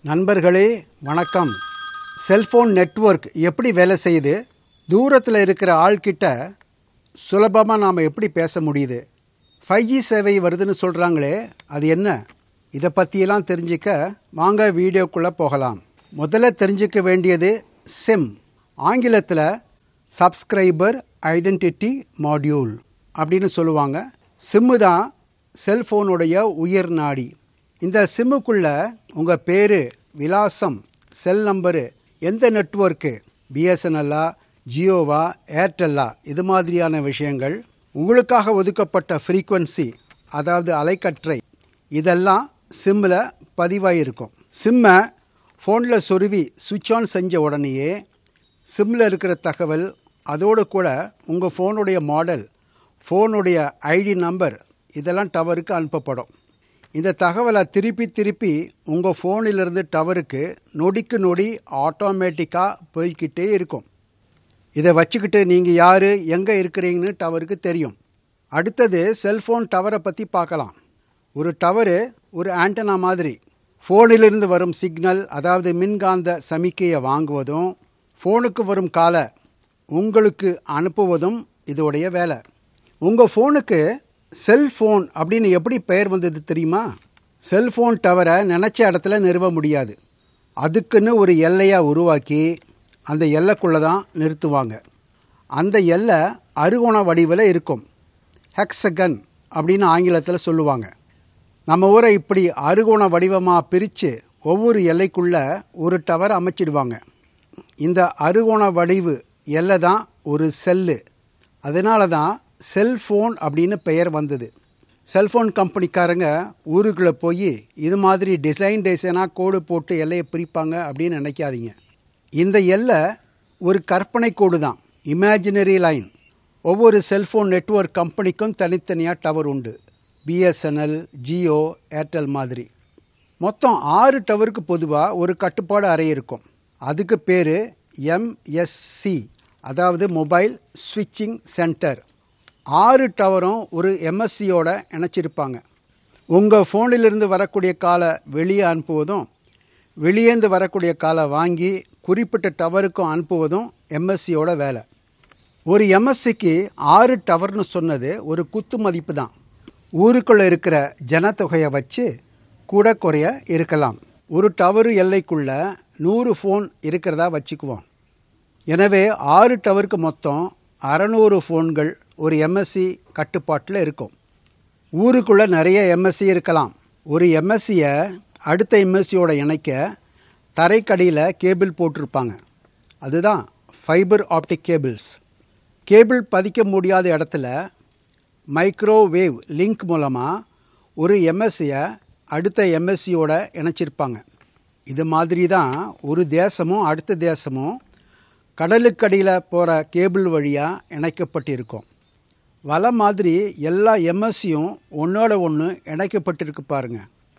நண்பர்களே வணக்கம் cellphone network எப்படி வேலை செய்யுது தூரத்தில் இருக்கிற ஆள்கிட்ட சுலபமாக நாம் எப்படி பேச முடியுது ஃபைவ் ஜி சேவை வருதுன்னு சொல்கிறாங்களே அது என்ன இதை பற்றியெல்லாம் தெரிஞ்சுக்க வாங்க வீடியோக்குள்ளே போகலாம் முதல்ல தெரிஞ்சுக்க வேண்டியது சிம் ஆங்கிலத்தில் சப்ஸ்கிரைபர் ஐடென்டிட்டி மாடியூல் அப்படின்னு சொல்லுவாங்க சிம்மு தான் செல்போனுடைய உயிர் நாடி இந்த சிம்முக்குள்ள உங்கள் பேர் விலாசம் செல் நம்பரு எந்த நெட்வொர்க்கு பிஎஸ்என்எல்லா ஜியோவா ஏர்டெல்லா இது மாதிரியான விஷயங்கள் உங்களுக்காக ஒதுக்கப்பட்ட ஃப்ரீக்குவன்சி அதாவது அலைக்கற்றை இதெல்லாம் சிம்மில் பதிவாயிருக்கும் சிம்மை ஃபோனில் சொருவி சுவிட்ச் ஆன் செஞ்ச உடனேயே சிம்மில் இருக்கிற தகவல் அதோடு கூட உங்கள் ஃபோனுடைய மாடல் ஃபோனுடைய ஐடி நம்பர் இதெல்லாம் டவருக்கு அனுப்பப்படும் இந்த தகவலை திருப்பி திருப்பி உங்கள் ஃபோனிலிருந்து டவருக்கு நொடிக்கு நொடி ஆட்டோமேட்டிக்காக போய்கிட்டே இருக்கும் இதை வச்சுக்கிட்டு நீங்கள் யார் எங்கே இருக்கிறீங்கன்னு டவருக்கு தெரியும் அடுத்தது செல்ஃபோன் டவரை பற்றி பார்க்கலாம் ஒரு டவரு ஒரு ஆண்டனா மாதிரி ஃபோனிலிருந்து வரும் சிக்னல் அதாவது மின்காந்த சமிக்கையை வாங்குவதும் ஃபோனுக்கு வரும் காலை உங்களுக்கு அனுப்புவதும் இதோடைய வேலை உங்கள் ஃபோனுக்கு செல்ஃபோன் அப்படின்னு எப்படி பெயர் வந்தது தெரியுமா செல்ஃபோன் டவரை நினச்ச இடத்துல நிறுவ முடியாது அதுக்குன்னு ஒரு எல்லையாக உருவாக்கி அந்த எல்லைக்குள்ளே தான் நிறுத்துவாங்க அந்த எல்லை அறுகோண வடிவில் இருக்கும் ஹெக்ஸகன் அப்படின்னு ஆங்கிலத்தில் சொல்லுவாங்க நம்ம ஊரை இப்படி அறுகோண வடிவமாக பிரித்து ஒவ்வொரு எல்லைக்குள்ள ஒரு டவர் அமைச்சிடுவாங்க இந்த அறுகோண வடிவு எல்லை தான் ஒரு செல்லு அதனால தான் செல்ஃபோன் அப்படின்னு பெயர் வந்தது செல்ஃபோன் கம்பெனிக்காரங்க ஊருக்குள்ளே போய் இது மாதிரி டிசைன் டிசைனாக கோடு போட்டு எல்லையை பிரிப்பாங்க அப்படின்னு நினைக்காதீங்க இந்த எல்லை ஒரு கற்பனை கோடு தான் இமேஜினரி லைன் ஒவ்வொரு செல்ஃபோன் நெட்வொர்க் கம்பெனிக்கும் தனித்தனியாக டவர் உண்டு பிஎஸ்என்எல் ஜியோ ஏர்டெல் மாதிரி மொத்தம் ஆறு டவருக்கு பொதுவாக ஒரு கட்டுப்பாடு அறை இருக்கும் அதுக்கு பேர் எம்எஸ்சி அதாவது மொபைல் ஸ்விட்சிங் சென்டர் ஆறு டவரும் ஒரு எம்எஸ்சியோட இணைச்சிருப்பாங்க உங்கள் ஃபோனிலிருந்து வரக்கூடிய காலை வெளியே அனுப்புவதும் வெளியேந்து வரக்கூடிய காலை வாங்கி குறிப்பிட்ட டவருக்கும் அனுப்புவதும் எம்எஸ்சியோட வேலை ஒரு எம்எஸ்சிக்கு ஆறு டவர்னு சொன்னது ஒரு குத்து மதிப்பு தான் ஊருக்குள்ளே இருக்கிற ஜனத்தொகையை வச்சு கூட குறைய இருக்கலாம் ஒரு டவரு எல்லைக்குள்ள நூறு ஃபோன் இருக்கிறதா வச்சுக்குவோம் எனவே ஆறு டவருக்கு மொத்தம் அறநூறு ஃபோன்கள் ஒரு எம்எஸ்சி கட்டுப்பாட்டில் இருக்கும் ஊருக்குள்ளே நிறைய எம்எஸ்சி இருக்கலாம் ஒரு எம்எஸ்சியை அடுத்த எம்எஸ்சியோட இணைக்க தரைக்கடியில் கேபிள் போட்டிருப்பாங்க அதுதான் ஃபைபர் ஆப்டிக் கேபிள்ஸ் கேபிள் பதிக்க முடியாத இடத்துல மைக்ரோவேவ் லிங்க் மூலமாக ஒரு எம்எஸ்சியை அடுத்த எம்எஸ்சியோட இணைச்சிருப்பாங்க இது மாதிரி தான் ஒரு தேசமும் அடுத்த தேசமும் கடலுக்கடியில் போகிற கேபிள் வழியாக இணைக்கப்பட்டிருக்கும் வலை மாதிரி எல்லா எம்எஸ்சியும் ஒன்றோட ஒன்று இணைக்கப்பட்டிருக்கு பாருங்க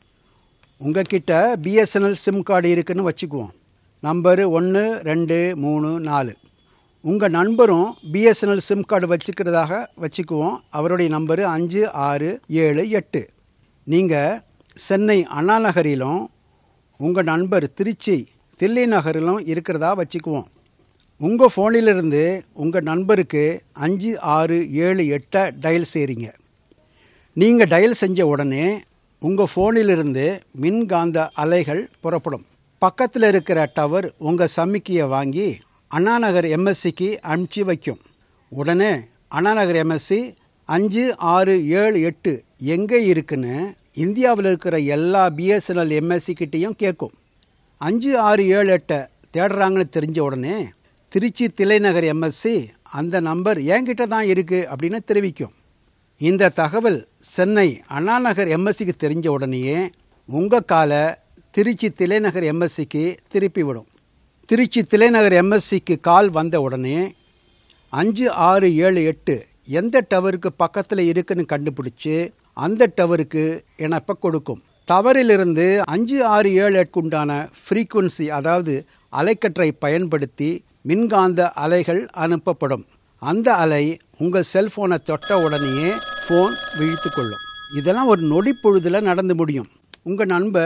உங்ககிட்ட பிஎஸ்என்எல் சிம் கார்டு இருக்குன்னு வச்சுக்குவோம் நம்பரு ஒன்று ரெண்டு மூணு நாலு உங்கள் நண்பரும் பிஎஸ்என்எல் சிம் கார்டு வச்சுக்கிறதாக வச்சுக்குவோம் அவருடைய நம்பரு அஞ்சு ஆறு ஏழு எட்டு நீங்கள் சென்னை அண்ணா நகரிலும் உங்கள் நண்பர் திருச்சி தில்லை நகரிலும் இருக்கிறதா வச்சுக்குவோம் உங்கள் ஃபோனிலிருந்து உங்கள் நண்பருக்கு அஞ்சு ஆறு ஏழு எட்டை டயல் செய்கிறீங்க நீங்கள் டயல் செஞ்ச உடனே உங்கள் ஃபோனிலிருந்து மின்காந்த அலைகள் புறப்படும் பக்கத்தில் இருக்கிற டவர் உங்கள் சமிக்கையை வாங்கி அண்ணாநகர் எம்எஸ்சிக்கு அனுப்பிச்சி வைக்கும் உடனே அண்ணாநகர் எம்எஸ்சி அஞ்சு ஆறு ஏழு எட்டு எங்கே இருக்குன்னு இந்தியாவில் இருக்கிற எல்லா பிஎஸ்என்எல் எம்எஸ்சி கிட்டேயும் கேட்கும் அஞ்சு ஆறு ஏழு எட்டை தேடுறாங்கன்னு தெரிஞ்ச உடனே திருச்சி திலைநகர் எம்எஸ்சி அந்த நம்பர் என்கிட்ட தான் இருக்குது அப்படின்னு தெரிவிக்கும் இந்த தகவல் சென்னை அண்ணாநகர் எம்எஸ்சிக்கு தெரிஞ்ச உடனேயே உங்கள் காலை திருச்சி திலைநகர் எம்எஸ்சிக்கு திருப்பி விடும் திருச்சி திலைநகர் எம்எஸ்சிக்கு கால் வந்த உடனே அஞ்சு ஆறு ஏழு எட்டு எந்த டவருக்கு பக்கத்தில் இருக்குன்னு கண்டுபிடிச்சு அந்த டவருக்கு இணைப்ப கொடுக்கும் டவரிலிருந்து அஞ்சு ஆறு ஏழு எட்டுக்கு உண்டான ஃப்ரீக்குவன்சி அதாவது அலைக்கற்றை பயன்படுத்தி மின்காந்த அலைகள் அனுப்பப்படும் அந்த அலை உங்கள் செல்போனை தொட்ட உடனேயே ஃபோன் விழித்து கொள்ளும் இதெல்லாம் ஒரு நொடி பொழுதுல நடந்து முடியும் உங்கள் நண்பர்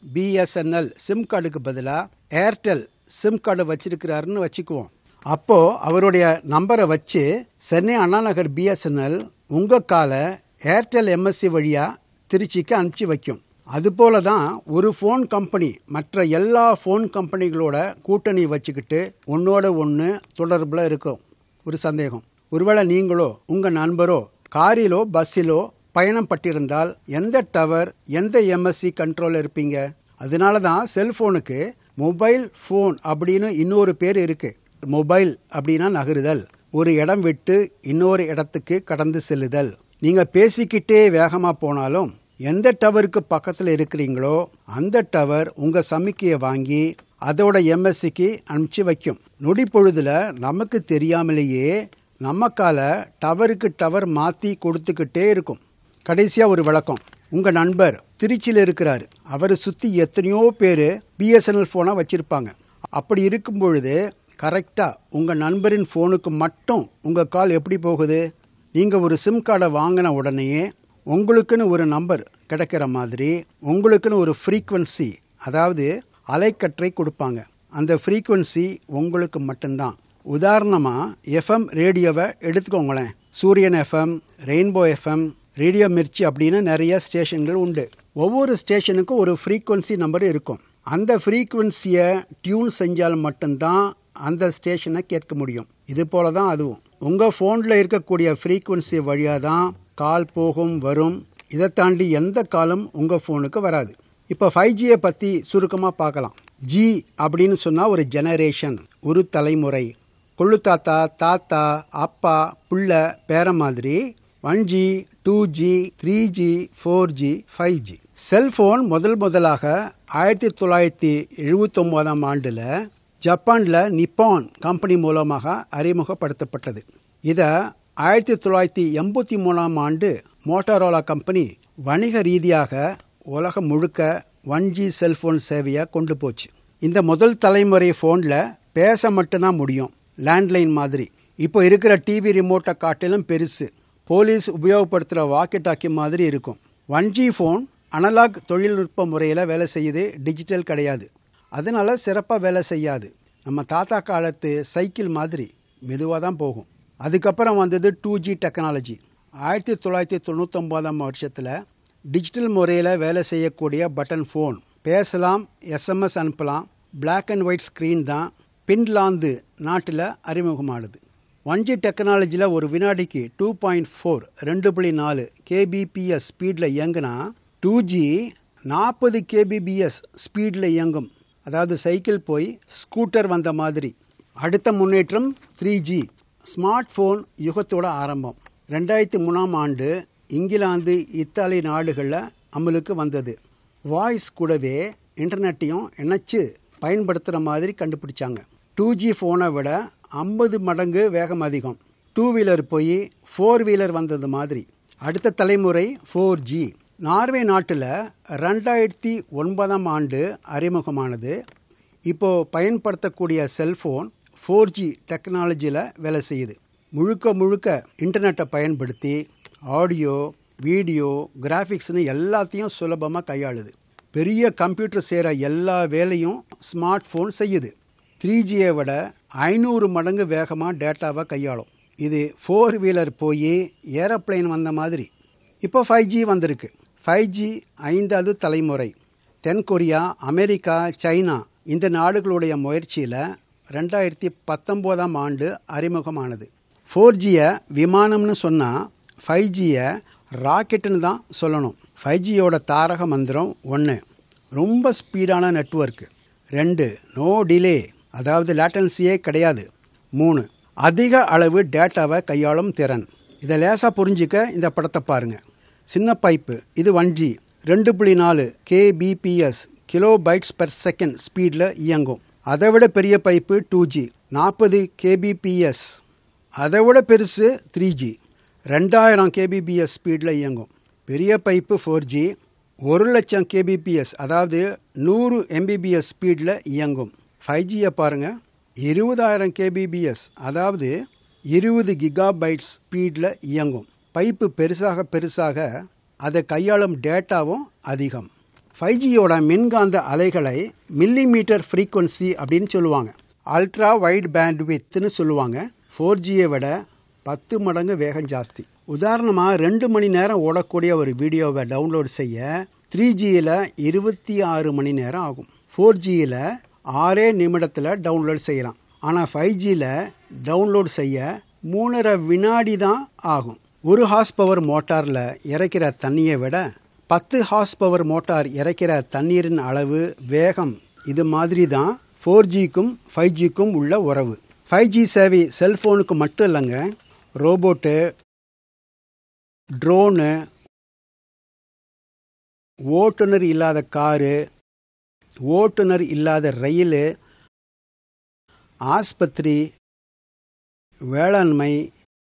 பிஎஸ்என்எல் சிம் கார்டுக்கு பதிலாக ஏர்டெல் சிம் கார்டு வச்சிருக்கிறாருன்னு வச்சுக்குவோம் அப்போ அவருடைய நம்பரை வச்சு சென்னை அண்ணா நகர் பிஎஸ்என்எல் உங்க காலை ஏர்டெல் எம்எஸ்சி வழியா திருச்சிக்கு அனுப்பிச்சு வைக்கும் அதுபோல தான் ஒரு ஃபோன் கம்பெனி மற்ற எல்லா ஃபோன் கம்பெனிகளோட கூட்டணி வச்சுக்கிட்டு ஒன்னோட ஒன்று தொடர்பில் இருக்கும் ஒரு சந்தேகம் ஒருவேளை நீங்களோ உங்க நண்பரோ காரிலோ பஸ்ஸிலோ பயணம் பட்டிருந்தால் எந்த டவர் எந்த எம்எஸ்சி கண்ட்ரோல் இருப்பீங்க அதனால தான் செல்போனுக்கு மொபைல் ஃபோன் அப்படின்னு இன்னொரு பேர் இருக்கு மொபைல் அப்படின்னா நகருதல் ஒரு இடம் விட்டு இன்னொரு இடத்துக்கு கடந்து செல்லுதல் நீங்க பேசிக்கிட்டே வேகமா போனாலும் எந்த டவருக்கு பக்கத்துல இருக்கிறீங்களோ அந்த டவர் உங்க சமிக்கையை வாங்கி அதோட எம்எஸ்சிக்கு அனுப்பிச்சு வைக்கும் நொடி பொழுதுல நமக்கு தெரியாமலேயே நமக்கால டவருக்கு டவர் மாத்தி கொடுத்துக்கிட்டே இருக்கும் கடைசியா ஒரு விளக்கம் உங்க நண்பர் திருச்சியில் இருக்கிறார் அவரை சுத்தி எத்தனையோ பேரு பிஎஸ்என்எல் போனை வச்சிருப்பாங்க அப்படி இருக்கும் பொழுது கரெக்டா உங்க நண்பரின் போனுக்கு மட்டும் உங்க கால் எப்படி போகுது நீங்க ஒரு சிம் கார்டை வாங்கின உடனேயே உங்களுக்குன்னு ஒரு நம்பர் கிடைக்கிற மாதிரி உங்களுக்குன்னு ஒரு ஃப்ரீக்வன்சி அதாவது அலைக்கற்றை கொடுப்பாங்க அந்த ஃப்ரீக்வன்சி உங்களுக்கு மட்டும்தான் உதாரணமா எஃப்எம் ரேடியோவை எடுத்துக்கோங்களேன் Suryan FM Rainbow FM radio Mirchi அப்படின்னு நிறைய ஸ்டேஷன்கள் உண்டு ஒவ்வொரு ஸ்டேஷனுக்கும் ஒரு ஃப்ரீக்வன்சி நம்பர் இருக்கும் அந்த ஃப்ரீக்வன்சியை டியூன் செஞ்சால் மட்டும்தான் அந்த ஸ்டேஷனை கேட்க முடியும் இது போல தான் அதுவும் உங்க போன்ல இருக்கக்கூடிய ஃப்ரீக்வன்சி வழியா தான் கால் போகும் வரும் இதை தாண்டி எந்த காலும் உங்க போனுக்கு வராது இப்ப ஃபைவ் ஜியை பத்தி சுருக்கமா பார்க்கலாம் ஜி அப்படின்னு சொன்னா ஒரு ஜெனரேஷன் ஒரு தலைமுறை கொள்ளு தாத்தா தாத்தா அப்பா புள்ள பேர மாதிரி one G two G three G four G five G cellphone முதல் முதலாக ஆயிரத்தி தொள்ளாயிரத்தி எழுபத்தி ஒன்பதாம் ஆண்டுல ஜப்பான்ல நிப்பான் கம்பெனி மூலமாக அறிமுகப்படுத்தப்பட்டது இத ஆயிரத்தி தொள்ளாயிரத்தி எண்பத்தி மூணாம் ஆண்டு மோட்டரோலா கம்பெனி வணிக ரீதியாக உலகம் முழுக்க ஒன் ஜி செல்போன் சேவையை கொண்டு போச்சு இந்த முதல் தலைமுறை போன்ல பேச மட்டும்தான் முடியும் லேண்ட்லைன் மாதிரி இப்போ இருக்கிற டிவி ரிமோட்டை காட்டிலும் பெருசு போலீஸ் உபயோகப்படுத்துகிற வாக்கி டாக்கி மாதிரி இருக்கும் ஒன் ஜி ஃபோன் அனலாக் தொழில்நுட்ப முறையில் வேலை செய்யுது டிஜிட்டல் கிடையாது அதனால சிறப்பாக வேலை செய்யாது நம்ம தாத்தா காலத்து சைக்கிள் மாதிரி மெதுவாக தான் போகும் அதுக்கப்புறம் வந்தது டூ ஜி டெக்னாலஜி ஆயிரத்தி தொள்ளாயிரத்தி தொண்ணூத்தொம்பதாம் வருஷத்தில் டிஜிட்டல் முறையில் வேலை செய்யக்கூடிய பட்டன் ஃபோன் பேசலாம் எஸ்எம்எஸ் அனுப்பலாம் பிளாக் அண்ட் ஒயிட் ஸ்க்ரீன் தான் பின்லாந்து நாட்டில் அறிமுகமானது ஒன் ஜி டெக்னாலஜியில் ஒரு வினாடிக்கு டூ பாயிண்ட் ஃபோர் ரெண்டு புள்ளி நாலு கேபிபிஎஸ் ஸ்பீடில் இயங்குனா டூ ஜி நாற்பது கேபிபிஎஸ் ஸ்பீடில் இயங்கும் அதாவது சைக்கிள் போய் ஸ்கூட்டர் வந்த மாதிரி அடுத்த முன்னேற்றம் த்ரீ ஜி ஸ்மார்ட் ஃபோன் யுகத்தோட ஆரம்பம் ரெண்டாயிரத்தி மூணாம் ஆண்டு இங்கிலாந்து இத்தாலி நாடுகளில் அமலுக்கு வந்தது வாய்ஸ் கூடவே இன்டர்நெட்டையும் இணைச்சு பயன்படுத்துகிற மாதிரி கண்டுபிடிச்சாங்க டூ ஜி ஃபோனை விட ஐம்பது மடங்கு வேகம் அதிகம் டூ வீலர் போய் ஃபோர் வீலர் வந்தது மாதிரி அடுத்த தலைமுறை ஃபோர் ஜி நார்வே நாட்டில் ரெண்டாயிரத்தி ஒன்பதாம் ஆண்டு அறிமுகமானது இப்போ பயன்படுத்தக்கூடிய செல்போன் ஃபோர் ஜி டெக்னாலஜியில் வேலை செய்யுது முழுக்க முழுக்க இன்டர்நெட்டை பயன்படுத்தி ஆடியோ வீடியோ கிராஃபிக்ஸ்னு எல்லாத்தையும் சுலபமாக கையாளுது பெரிய கம்ப்யூட்டர் செய்கிற எல்லா வேலையும் ஸ்மார்ட் ஃபோன் செய்யுது த்ரீ ஜியை விட ஐநூறு மடங்கு வேகமாக டேட்டாவை கையாளும் இது ஃபோர் வீலர் போய் ஏரோப்ளைன் வந்த மாதிரி இப்போ ஃபைவ் ஜி வந்திருக்கு ஃபைவ் ஜி ஐந்தாவது தலைமுறை தென்கொரியா அமெரிக்கா சைனா இந்த நாடுகளுடைய முயற்சியில் ரெண்டாயிரத்தி பத்தொம்போதாம் ஆண்டு அறிமுகமானது ஃபோர் ஜியை விமானம்னு சொன்னால் ஃபைவ் ஜியை ராக்கெட்டுன்னு தான் சொல்லணும் ஃபைவ் ஜியோட தாரக மந்திரம் ஒன்று ரொம்ப ஸ்பீடான நெட்வொர்க்கு ரெண்டு நோ டிலே அதாவது லேட்டன்சியே கிடையாது மூணு அதிக அளவு டேட்டாவை கையாளும் திறன் இதை லேசாக புரிஞ்சிக்க இந்த படத்தை பாருங்க சின்ன பைப்பு இது ஒன் ஜி ரெண்டு புள்ளி நாலு kbps kilobytes per second ஸ்பீடில் இயங்கும் அதை விட பெரிய பைப்பு டூ ஜி நாற்பது கேபிபிஎஸ் அதை விட பெருசு த்ரீ ஜி ரெண்டாயிரம் கேபிபிஎஸ் ஸ்பீடில் இயங்கும் பெரிய பைப்பு ஃபோர் ஜி ஒரு லட்சம் கேபிபிஎஸ் அதாவது நூறு எம்பிபிஎஸ் ஸ்பீடில் இயங்கும் ஃபைவ் ஜியை பாருங்கள் இருபதாயிரம் கேபிபிஎஸ் அதாவது இருபது கிகாபைட்ஸ் ஸ்பீடில் இயங்கும் பைப்பு பெருசாக பெருசாக அதை கையாளும் டேட்டாவும் அதிகம் ஃபைவ் ஜியோட மின்காந்த அலைகளை மில்லி மீட்டர் ஃப்ரீக்வன்சி அப்படின்னு சொல்லுவாங்க அல்ட்ரா வைட் பேண்ட்வித்னு சொல்லுவாங்க ஃபோர் ஜியை விட பத்து மடங்கு வேகம் ஜாஸ்தி உதாரணமாக ரெண்டு மணி நேரம் ஓடக்கூடிய ஒரு வீடியோவை டவுன்லோட் செய்ய த்ரீ ஜியில் இருபத்தி ஆறு மணி நேரம் ஆகும் ஃபோர் ஜியில் ஆறே நிமிடத்தில் டவுன்லோட் செய்யலாம் ஆனால் ஃபைவ் ஜியில் டவுன்லோட் செய்ய மூணரை வினாடி தான் ஆகும் ஒரு ஹார்ஸ் பவர் மோட்டாரில் இறைக்கிற தண்ணியை விட பத்து ஹார்ஸ் பவர் மோட்டார் இறைக்கிற தண்ணீரின் அளவு வேகம் இது மாதிரி தான் ஃபோர் ஜிக்கும் ஃபைவ் ஜிக்கும் உள்ள உறவு ஃபைவ் ஜி சேவை செல்ஃபோனுக்கு மட்டும் இல்லைங்க ரோபோட்டு ட்ரோனு ஓட்டுநர் இல்லாத காரு ஓட்டுநர் இல்லாத ரயில் ஆஸ்பத்திரி வேளாண்மை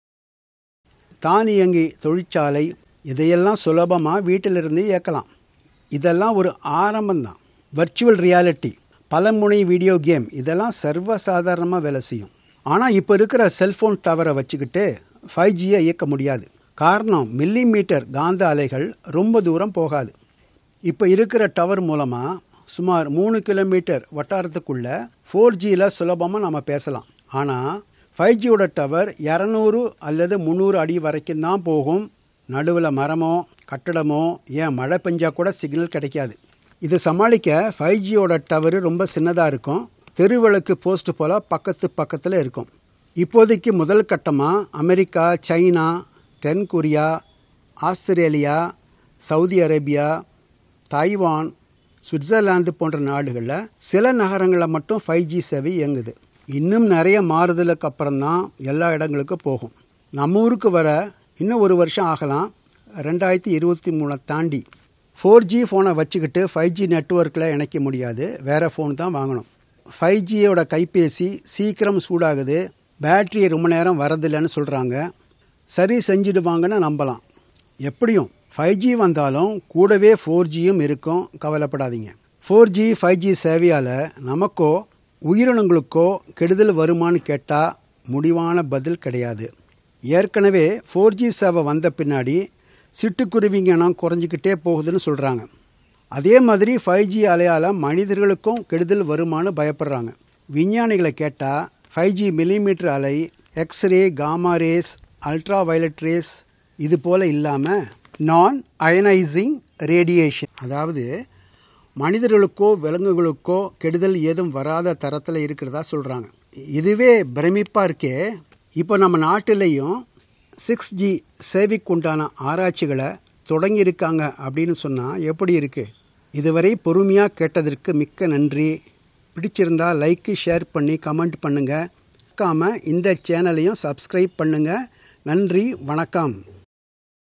தானியங்கி தொழிற்சாலை இதையெல்லாம் சுலபமாக வீட்டிலிருந்து இயக்கலாம் இதெல்லாம் ஒரு ஆரம்பம்தான் வர்ச்சுவல் ரியாலிட்டி பலமுனை வீடியோ கேம் இதெல்லாம் சர்வசாதாரணமாக வேலை செய்யும் ஆனால் இப்போ இருக்கிற செல்ஃபோன் டவரை வச்சுக்கிட்டு ஃபைவ் ஜியை இயக்க முடியாது காரணம் மில்லி மீட்டர் காந்த அலைகள் ரொம்ப தூரம் போகாது இப்போ இருக்கிற டவர் மூலமாக சுமார் மூணு கிலோமீட்டர் வட்டாரத்துக்குள்ள ஃபோர் ஜியில் சுலபமாக நம்ம பேசலாம் ஆனால் ஃபைவ் ஜியோட டவர் இரநூறு அல்லது முந்நூறு அடி வரைக்கும் தான் போகும் நடுவில் மரமோ கட்டடமோ ஏன் மழை பெஞ்சா கூட சிக்னல் கிடைக்காது இது சமாளிக்க ஃபைவ் ஜியோட டவர் ரொம்ப சின்னதாக இருக்கும் தெருவிளக்கு போஸ்ட் போல் பக்கத்து பக்கத்தில் இருக்கும் இப்போதைக்கு முதல் கட்டமாக அமெரிக்கா சைனா தென் Korea Australia Saudi Arabia Taiwan Switzerland போன்ற நாடுகளில் சில நகரங்களில் மட்டும் ஃபைவ் ஜி சேவை இயங்குது இன்னும் நிறைய மாறுதலுக்கு அப்புறம் தான் எல்லா இடங்களுக்கும் போகும் நம்ம ஊருக்கு வர இன்னும் ஒரு வருஷம் ஆகலாம் ரெண்டாயிரத்தி இருபத்தி மூணை தாண்டி ஃபோர் ஜி ஃபோனை வச்சுக்கிட்டு ஃபைவ் ஜி நெட்ஒர்க்கில் இணைக்க முடியாது வேறு ஃபோன் தான் வாங்கணும் ஃபைவ் ஜியோட கைபேசி சீக்கிரம் சூடாகுது பேட்டரி ரொம்ப நேரம் வரதில்லைன்னு சொல்கிறாங்க சரி செஞ்சிடுவாங்கன்னு நம்பலாம் எப்படியும் ஃபைவ் ஜி வந்தாலும் கூடவே ஃபோர் ஜியும் இருக்கும் கவலைப்படாதீங்க ஃபோர் ஜி ஃபைவ் ஜி சேவையால் நமக்கோ உயிரினங்களுக்கோ கெடுதல் வருமானு கேட்டால் முடிவான பதில் கிடையாது ஏற்கனவே ஃபோர் ஜி சேவை வந்த பின்னாடி சிட்டுக்குருவிங்க இனம் குறைஞ்சிக்கிட்டே போகுதுன்னு சொல்கிறாங்க அதே மாதிரி ஃபைவ் ஜி அலையால் மனிதர்களுக்கும் கெடுதல் வருமானு பயப்படுறாங்க விஞ்ஞானிகளை கேட்டால் ஃபைவ் ஜி மில்லிமீட்டர் அலை X ray gamma rays ultraviolet rays இது போல் இல்லாமல் நான் அயனைசிங் ரேடியேஷன் அதாவது மனிதர்களுக்கோ விலங்குகளுக்கோ கெடுதல் ஏதும் வராத தரத்தில் இருக்கிறதா சொல்கிறாங்க இதுவே பிரமிப்பாக இருக்கே இப்போ நம்ம நாட்டிலையும் சிக்ஸ் ஜி சேவைக்கு உண்டான ஆராய்ச்சிகளை தொடங்கியிருக்காங்க அப்படின்னு சொன்னால் எப்படி இருக்குது இதுவரை பொறுமையாக கேட்டதற்கு மிக்க நன்றி பிடிச்சிருந்தா லைக்கு ஷேர் பண்ணி கமெண்ட் பண்ணுங்கள் மறக்காமல் இந்த சேனலையும் சப்ஸ்கிரைப் பண்ணுங்கள் நன்றி வணக்கம்